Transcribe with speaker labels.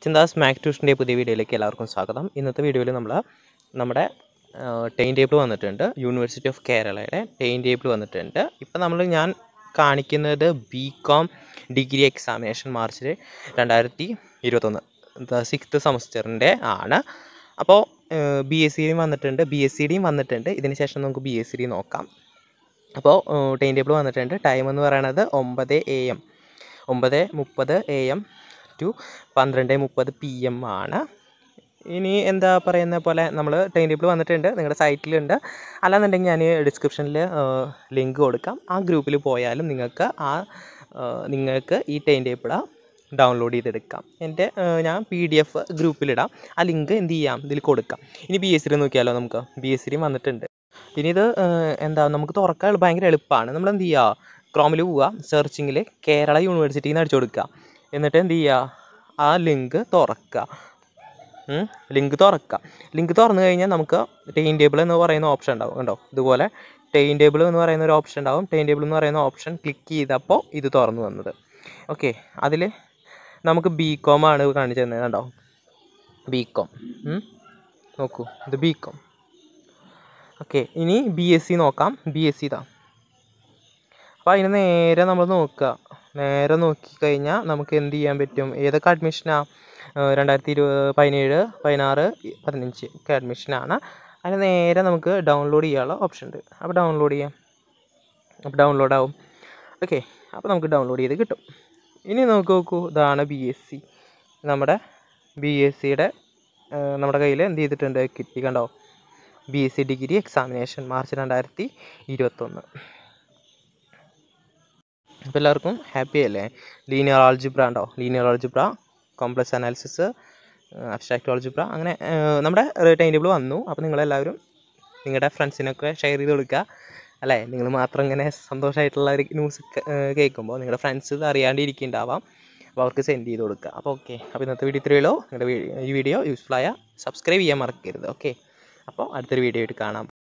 Speaker 1: ചിന്താസ് Mac ട്യൂഷൻ്റെ പുതിയ വീഡിയോയിലേക്ക് എല്ലാവർക്കും സ്വാഗതം ഇന്നത്തെ വീഡിയോയിൽ നമ്മൾ നമ്മുടെ ടൈം ടേബിൾ വന്നിട്ടുണ്ട് യൂണിവേഴ്സിറ്റി ഓഫ് കേരളയുടെ ടൈം ടേബിൾ വന്നിട്ടുണ്ട് ഇപ്പം നമ്മൾ ഞാൻ കാണിക്കുന്നത് ബി കോം ഡിഗ്രി എക്സാമിനേഷൻ മാർച്ചിൽ രണ്ടായിരത്തി ഇരുപത്തൊന്ന് സിക്സ്ത് സെമസ്റ്ററിൻ്റെ ആണ് അപ്പോൾ ബി എസ് സിയും വന്നിട്ടുണ്ട് ബി എസ് സി ഡിയും വന്നിട്ടുണ്ട് ഇതിന് ശേഷം നമുക്ക് ബി എസ് സി ഡി നോക്കാം അപ്പോൾ ടൈം ടേബിൾ വന്നിട്ടുണ്ട് ടൈം എന്ന് പറയുന്നത് ഒമ്പത് എ എം ഒമ്പത് മുപ്പത് എ എം ടു പന്ത്രണ്ട് മുപ്പത് പി എം ആണ് ഇനി എന്താ പറയുന്ന പോലെ നമ്മൾ ടൈം ടേബിൾ വന്നിട്ടുണ്ട് നിങ്ങളുടെ സൈറ്റിലുണ്ട് അല്ലാന്നുണ്ടെങ്കിൽ ഞാൻ ഡിസ്ക്രിപ്ഷനിൽ ലിങ്ക് കൊടുക്കാം ആ ഗ്രൂപ്പിൽ പോയാലും നിങ്ങൾക്ക് ആ നിങ്ങൾക്ക് ഈ ടൈം ടേബിൾ ഡൗൺലോഡ് ചെയ്തെടുക്കാം എൻ്റെ ഞാൻ പി ഡി എഫ് ഗ്രൂപ്പിലിടാം ആ ലിങ്ക് എന്ത് ചെയ്യാം ഇതിൽ കൊടുക്കാം ഇനി ബി എസ് സിയിൽ നോക്കിയാലോ നമുക്ക് ബി എസ് സിയും വന്നിട്ടുണ്ട് ഇനി ഇത് എന്താ നമുക്ക് തുറക്കാൻ ഭയങ്കര എളുപ്പമാണ് നമ്മൾ എന്ത് ചെയ്യുക ക്രോമിൽ പോവുക സെർച്ചിങ്ങിൽ കേരള യൂണിവേഴ്സിറ്റിയിൽ നിന്ന് അടിച്ചു കൊടുക്കുക എന്നിട്ട് എന്ത് ചെയ്യുക ആ ലിങ്ക് തുറക്കുക ലിങ്ക് തുറക്കുക ലിങ്ക് തുറന്നു കഴിഞ്ഞാൽ നമുക്ക് ടൈം ടേബിൾ എന്ന് പറയുന്ന ഓപ്ഷൻ ഉണ്ടാവും കണ്ടോ ഇതുപോലെ ടൈം ടേബിൾ എന്ന് പറയുന്ന ഒരു ഓപ്ഷൻ ഉണ്ടാവും ടൈം ടേബിൾ എന്ന് പറയുന്ന ഓപ്ഷൻ ക്ലിക്ക് ചെയ്തപ്പോൾ ഇത് തുറന്നു വന്നത് ഓക്കെ അതിൽ നമുക്ക് ബി കോം ആണ് കാണിച്ചു തന്നത് കണ്ടോ ബി കോം നോക്കൂ ഇത് ബി കോം ഓക്കെ ഇനി ബി എസ് സി നോക്കാം ബി എസ് സി ഇതാ അപ്പോൾ അതിന് നേരെ നമ്മൾ നോക്കുക നേരെ നോക്കിക്കഴിഞ്ഞാൽ നമുക്ക് എന്ത് ചെയ്യാൻ പറ്റും ഏതൊക്കെ അഡ്മിഷനാണ് രണ്ടായിരത്തി ഇരുപത് പതിനേഴ് പതിനാറ് പതിനഞ്ച് ഒക്കെ അഡ്മിഷനാണ് അതിന് നേരെ നമുക്ക് ഡൗൺലോഡ് ചെയ്യാനുള്ള ഓപ്ഷൻ ഉണ്ട് അപ്പോൾ ഡൗൺലോഡ് ചെയ്യാം അപ്പോൾ ഡൗൺലോഡ് ആവും ഓക്കെ അപ്പോൾ നമുക്ക് ഡൗൺലോഡ് ചെയ്ത് കിട്ടും ഇനി നമുക്ക് നോക്കൂ ഇതാണ് ബി എസ് സി നമ്മുടെ ബി എസ് സിയുടെ നമ്മുടെ കയ്യിൽ എന്ത് ചെയ്തിട്ടുണ്ട് കിട്ടി കണ്ടോ B S C degree examination March രണ്ടായിരത്തി ഇരുപത്തൊന്ന് അപ്പോൾ എല്ലാവർക്കും ഹാപ്പി അല്ലേ ലീനിയർ ആൾജിബ്ര ഉണ്ടോ linear algebra complex analysis abstract algebra അങ്ങനെ നമ്മുടെ ടൈം ടേബിൾ വന്നു അപ്പോൾ നിങ്ങളെല്ലാവരും നിങ്ങളുടെ ഫ്രണ്ട്സിനൊക്കെ ഷെയർ ചെയ്ത് കൊടുക്കുക അല്ലേ നിങ്ങൾ മാത്രം ഇങ്ങനെ സന്തോഷമായിട്ടുള്ള ഒരു ന്യൂസ് കേൾക്കുമ്പോൾ നിങ്ങളുടെ ഫ്രണ്ട്സ് ഇത് അറിയാണ്ടിരിക്കുന്നുണ്ടാവാം അപ്പോൾ അവർക്ക് സെൻഡ് ചെയ്ത് കൊടുക്കുക അപ്പോൾ ഓക്കെ അപ്പോൾ ഇന്നത്തെ വീഡിയോ ഇത്രയേ ഉള്ളൂ നിങ്ങളുടെ ഈ വീഡിയോ യൂസ്ഫുൾ ആയ സബ്സ്ക്രൈബ് ചെയ്യാൻ മറക്കരുത് ഓക്കെ അപ്പോൾ അടുത്തൊരു വീഡിയോ ആയിട്ട് കാണാം